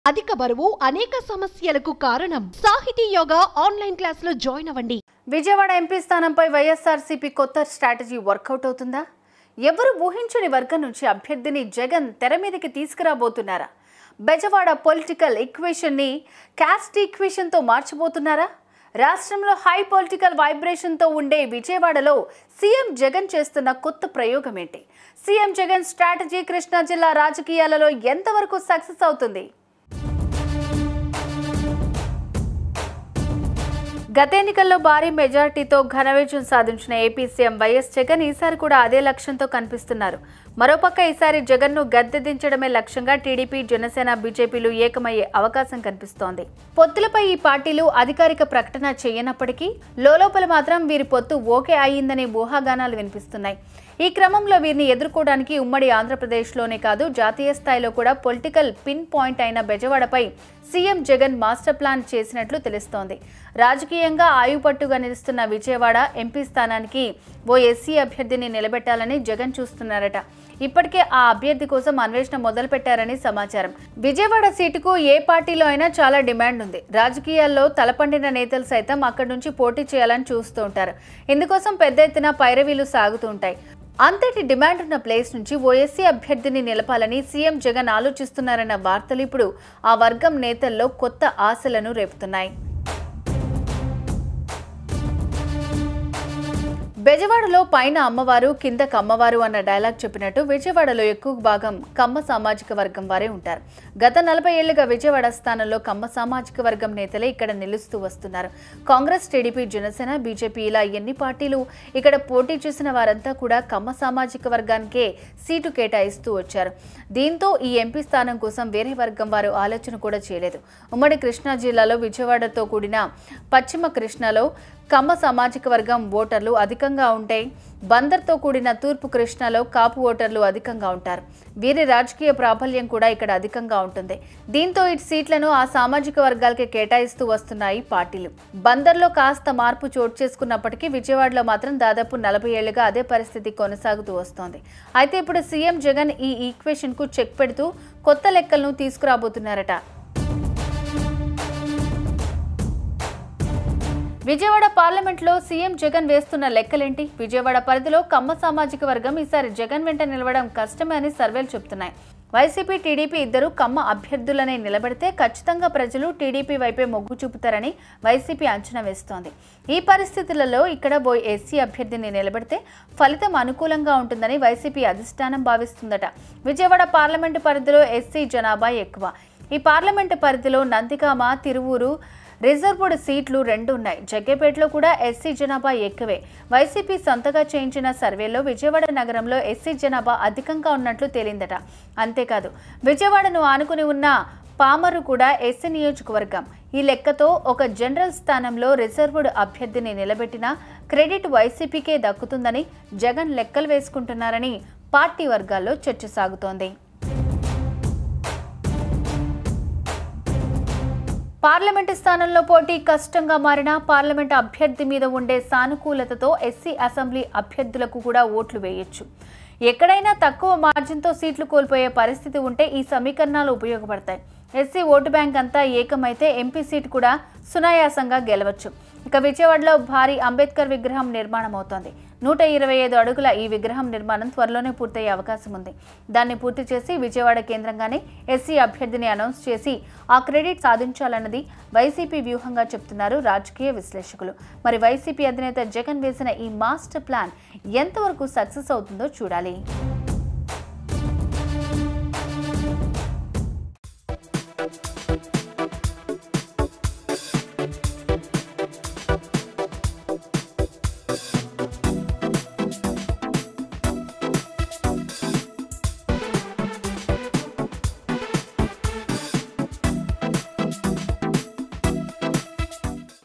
అధిక బరువు అనేక సమస్యలకు కారణం సాహితీ యోగా ఆన్లైన్ క్లాసులో జాయిన్ అవ్వండి విజయవాడ ఎంపీ స్థానంపై వైఎస్ఆర్సీపీ కొత్త స్ట్రాటజీ వర్కౌట్ అవుతుందా ఎవరు ఊహించని వర్గం నుంచి అభ్యర్థిని జగన్ తెర మీదకి తీసుకురాబోతున్నారా బెజవాడ పొలిటికల్ ఈక్వేషన్ని క్యాస్ట్ ఈక్వేషన్తో మార్చబోతున్నారా రాష్ట్రంలో హై పొలిటికల్ వైబ్రేషన్తో ఉండే విజయవాడలో సీఎం జగన్ చేస్తున్న కొత్త ప్రయోగం ఏంటి సీఎం జగన్ స్ట్రాటజీ కృష్ణా జిల్లా రాజకీయాలలో ఎంతవరకు సక్సెస్ అవుతుంది గత ఎన్నికల్లో భారీ మెజార్టీతో ఘన విజయం సాధించిన ఏపీ సీఎం వైఎస్ జగన్ ఈసారి కూడా అదే లక్ష్యంతో కనిపిస్తున్నారు మరోపక్క ఈసారి జగన్ను గద్దె దించడమే లక్ష్యంగా టీడీపీ జనసేన బీజేపీలు ఏకమయ్యే అవకాశం కనిపిస్తోంది పొత్తులపై ఈ పార్టీలు అధికారిక ప్రకటన చేయనప్పటికీ లోలోపల మాత్రం వీరి పొత్తు ఓకే అయ్యిందనే ఊహాగానాలు వినిపిస్తున్నాయి ఈ క్రమంలో వీరిని ఎదుర్కోవడానికి ఉమ్మడి ఆంధ్రప్రదేశ్లోనే కాదు జాతీయ స్థాయిలో కూడా పొలిటికల్ పిన్ పాయింట్ అయిన బెజవాడపై సీఎం జగన్ మాస్టర్ ప్లాన్ చేసినట్లు తెలుస్తోంది రాజకీయంగా ఆయుపట్టుగా నిలుస్తున్న విజయవాడ ఎంపీ స్థానానికి ఓ ఎస్సీ అభ్యర్థిని నిలబెట్టాలని జగన్ చూస్తున్నారట ఇప్పటికే ఆ అభ్యర్థి కోసం అన్వేషణ మొదలుపెట్టారని సమాచారం విజయవాడ సీటుకు ఏ పార్టీలో అయినా చాలా డిమాండ్ ఉంది రాజకీయాల్లో తలపండిన నేతలు సైతం అక్కడి నుంచి పోటీ చేయాలని చూస్తూ ఉంటారు ఇందుకోసం పెద్ద ఎత్తున పైరవీలు సాగుతూ ఉంటాయి అంతటి డిమాండ్ ఉన్న ప్లేస్ నుంచి ఓఎస్సీ అభ్యర్థిని నిలపాలని సీఎం జగన్ ఆలోచిస్తున్నారన్న వార్తలు ఇప్పుడు ఆ వర్గం నేతల్లో కొత్త ఆశలను రేపుతున్నాయి బెజవాడలో పైన అమ్మవారు కింద కమ్మవారు అన్న డైలాగ్ చెప్పినట్టు విజయవాడలో ఎక్కువ భాగం కమ్మ సామాజిక వర్గం వారే ఉంటారు గత నలభై ఏళ్లుగా విజయవాడ స్థానంలో కమ్మ సామాజిక వర్గం నేతలే ఇక్కడ నిలుస్తూ వస్తున్నారు కాంగ్రెస్ టీడీపీ జనసేన బీజేపీ ఇలా ఎన్ని పార్టీలు ఇక్కడ పోటీ చేసిన వారంతా కూడా కమ్మ సామాజిక వర్గానికే సీటు కేటాయిస్తూ వచ్చారు దీంతో ఈ ఎంపీ స్థానం కోసం వేరే వర్గం వారు ఆలోచన కూడా చేయలేదు ఉమ్మడి కృష్ణా జిల్లాలో విజయవాడతో కూడిన పశ్చిమ కృష్ణాలో కమ్మ సామాజిక వర్గం ఓటర్లు అధికంగా ఉంటే బందర్తో కూడిన తూర్పు కృష్ణాలో కాపు ఓటర్లు అధికంగా ఉంటారు వీరి రాజకీయ ప్రాబల్యం కూడా ఇక్కడ అధికంగా ఉంటుంది దీంతో ఈ సీట్లను ఆ సామాజిక వర్గాలకి కేటాయిస్తూ వస్తున్నాయి పార్టీలు బందర్లో కాస్త మార్పు చోటు చేసుకున్నప్పటికీ విజయవాడలో మాత్రం దాదాపు నలభై ఏళ్లుగా అదే పరిస్థితి కొనసాగుతూ వస్తోంది అయితే ఇప్పుడు సీఎం జగన్ ఈ ఈక్వేషన్ కు చెక్ పెడుతూ కొత్త లెక్కలను తీసుకురాబోతున్నారట విజయవాడ పార్లమెంట్లో సీఎం జగన్ వేస్తున్న లెక్కలేంటి విజయవాడ పరిధిలో కమ్మ సామాజిక వర్గం ఈసారి జగన్ వెంట నిలవడం కష్టమే అని సర్వేలు చెబుతున్నాయి వైసీపీ టీడీపీ ఇద్దరు కమ్మ అభ్యర్థులనే నిలబెడితే ఖచ్చితంగా ప్రజలు టీడీపీ వైపే మొగ్గు చూపుతారని వైసీపీ అంచనా వేస్తోంది ఈ పరిస్థితులలో ఇక్కడ ఓ ఎస్సీ అభ్యర్థిని నిలబెడితే ఫలితం అనుకూలంగా ఉంటుందని వైసీపీ అధిష్టానం భావిస్తుందట విజయవాడ పార్లమెంటు పరిధిలో ఎస్సీ జనాభా ఎక్కువ ఈ పార్లమెంటు పరిధిలో నందిగామ తిరువూరు రిజర్వ్డ్ సీట్లు రెండు ఉన్నాయి జగ్గేపేటలో కూడా ఎస్సీ జనాభా ఎక్కువే వైసీపీ సొంతగా చేయించిన సర్వేలో విజయవాడ నగరంలో ఎస్సీ జనాభా అధికంగా ఉన్నట్లు తేలిందట అంతేకాదు విజయవాడను ఆనుకుని ఉన్న పామరు కూడా ఎస్సీ నియోజకవర్గం ఈ లెక్కతో ఒక జనరల్ స్థానంలో రిజర్వ్డ్ అభ్యర్థిని నిలబెట్టిన క్రెడిట్ వైసీపీకే దక్కుతుందని జగన్ లెక్కలు వేసుకుంటున్నారని పార్టీ వర్గాల్లో చర్చ సాగుతోంది పార్లమెంటు స్థానంలో పోటీ కష్టంగా మారిన పార్లమెంటు అభ్యర్థి మీద ఉండే సానుకూలతతో ఎస్సీ అసెంబ్లీ అభ్యర్థులకు కూడా ఓట్లు వేయొచ్చు ఎక్కడైనా తక్కువ మార్జిన్తో సీట్లు కోల్పోయే పరిస్థితి ఉంటే ఈ సమీకరణాలు ఉపయోగపడతాయి ఎస్సీ ఓటు బ్యాంక్ అంతా ఏకమైతే ఎంపీ సీట్ కూడా సునాయాసంగా గెలవచ్చు ఇక విజయవాడలో భారీ అంబేద్కర్ విగ్రహం నిర్మాణం అవుతోంది నూట ఇరవై ఐదు అడుగుల ఈ విగ్రహం నిర్మాణం త్వరలోనే పూర్తయ్యే అవకాశం ఉంది దాన్ని పూర్తి చేసి విజయవాడ కేంద్రంగానే ఎస్సీ అభ్యర్థిని అనౌన్స్ చేసి ఆ క్రెడిట్ సాధించాలన్నది వైసీపీ వ్యూహంగా చెప్తున్నారు రాజకీయ విశ్లేషకులు మరి వైసీపీ అధినేత జగన్ వేసిన ఈ మాస్టర్ ప్లాన్ ఎంతవరకు సక్సెస్ అవుతుందో చూడాలి